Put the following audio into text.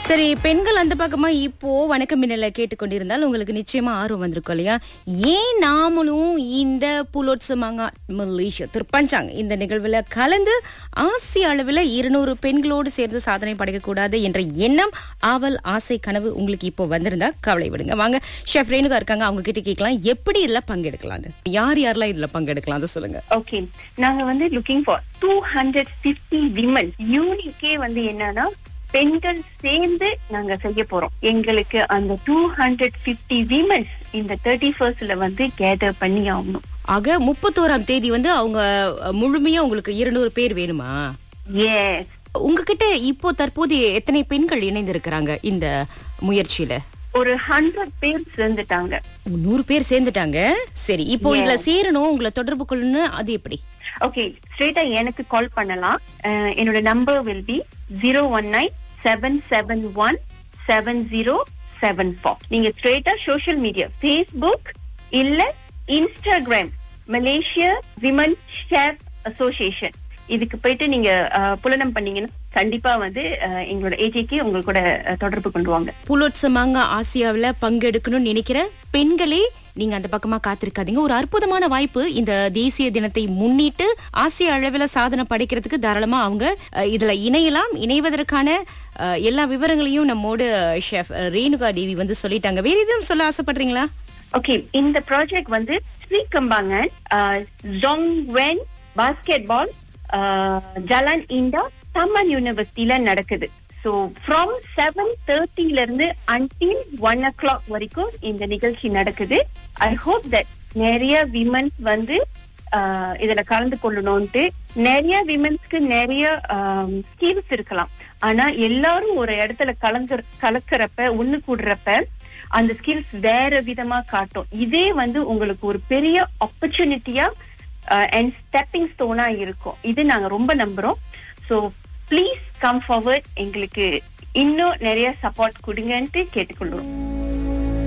சரி பெண்கள் அந்த பக்கமா இப்போ வணக்கம் மின்னல கேட்டுக்கொண்டிருந்தால் உங்களுக்கு நிச்சயமா ஆர்வம் வந்திருக்கும் இல்லையா ஏன் நாமளும் இந்த புலோட்சமாங்க மலேசியா திருப்பஞ்சாங்க இந்த நிகழ்வுல கலந்து ஆசிய அளவில் இருநூறு பெண்களோடு சேர்ந்து சாதனை படைக்கக்கூடாது என்ற எண்ணம் ஆவல் ஆசை கனவு உங்களுக்கு இப்போ வந்திருந்தா கவலை விடுங்க வாங்க ஷெஃப் ரேணுகா இருக்காங்க அவங்க கிட்ட கேட்கலாம் எப்படி இதுல பங்கெடுக்கலாம் யார் யாரெல்லாம் இதுல பங்கெடுக்கலாம் அதை சொல்லுங்க ஓகே நாங்க வந்து looking for two hundred fifty women யூனிக்கே வந்து என்னன்னா பெண்கள் சேர்ந்து நாங்க செய்ய போறோம் எங்களுக்கு அந்த டூ ஹண்ட்ரட் பிப்டி விமன்ஸ் இந்த தேர்ட்டி ஃபர்ஸ்ட்ல வந்து கேதர் பண்ணி ஆகணும் ஆக முப்பத்தோராம் தேதி வந்து அவங்க அஹ், முழுமையா உங்களுக்கு இருநூறு பேர் வேணுமா எஸ் உங்ககிட்ட இப்போ தற்போது எத்தனை பெண்கள் இணைந்திருக்கிறாங்க இந்த முயற்சியில ஒரு ஹண்ட்ரட் பேர் சேர்ந்துட்டாங்க ஓ, நூறு பேர் சேர்ந்துட்டாங்க சரி இப்போ இதுல சேரணும் உங்களை தொடர்பு கொள்ளணும் அது எப்படி ஓகே ஸ்ட்ரெயிட்டா எனக்கு கால் பண்ணலாம் அஹ், என்னோட number will be zero one nine seven seven one seven zero seven four நீங்க ஸ்ட்ரெயிட்டா சோஷியல் மீடியா ஃபேஸ்புக் இல்ல Instagram Malaysia women shape association இதுக்கு போயிட்டு நீங்க அஹ், புலனம் பண்ணீங்கன்னா கண்டிப்பா வந்து அஹ், எங்களோட ஏஜேக்கு உங்க கூட அஹ், தொடர்பு கொண்டு வாங்க புலோட்சமாங்க ஆசியாவுல பங்கெடுக்கணும்னு நினைக்கிற பெண்களே நீங்க அந்த பக்கமா காத்திருக்காதீங்க ஒரு அற்புதமான வாய்ப்பு இந்த தேசிய தினத்தை முன்னிட்டு ஆசிய அளவுல சாதனை படைக்கிறதுக்கு தாராளமா அவங்க அஹ், இதுல இணையலாம் இணைவதற்கான அஹ், எல்லா விவரங்களையும் நம்மோடு ஷெஃப் ரேணுகா தேவி வந்து சொல்லிட்டாங்க வேற எதுவும் சொல்ல ஆசைப்படுறீங்களா ஓகே இந்த ப்ராஜெக்ட் வந்து Seri Kembangan Chong Wen basketball Jalan Indah Taman யூனிவர்சிட்டியில நடக்குது ஸோ ஃப்ரம் செவன் தேர்ட்டில இருந்து அன்டில் ஒன் ஓ கிளாக் வரைக்கும் இந்த நிகழ்ச்சி நடக்குது ஐ ஹோப் தட் நிறைய விமன்ஸ் வந்து ஆஹ், இதுல கலந்து கொள்ளணும்ட்டு நிறைய விமன்ஸ்க்கு நிறைய ஸ்கீம்ஸ் இருக்கலாம் ஆனா எல்லாரும் ஒரு இடத்துல கலந்து கலக்கிறப்ப ஒண்ணு கூடுறப்ப அந்த ஸ்கில்ஸ் வேற விதமா காட்டும் இதே வந்து உங்களுக்கு ஒரு பெரிய ஆப்பர்ச்சுனிட்டியா அண்ட் ஸ்டெப்பிங் ஸ்டோனா இருக்கும் இது நாங்க ரொம்ப நம்புறோம் ஸோ ப்ளீஸ் கம் ஃபார்வர்ட் எங்களுக்கு இன்னும் நிறைய சப்போர்ட் கொடுங்கன்ட்டு கேட்டுக்கொள்றோம்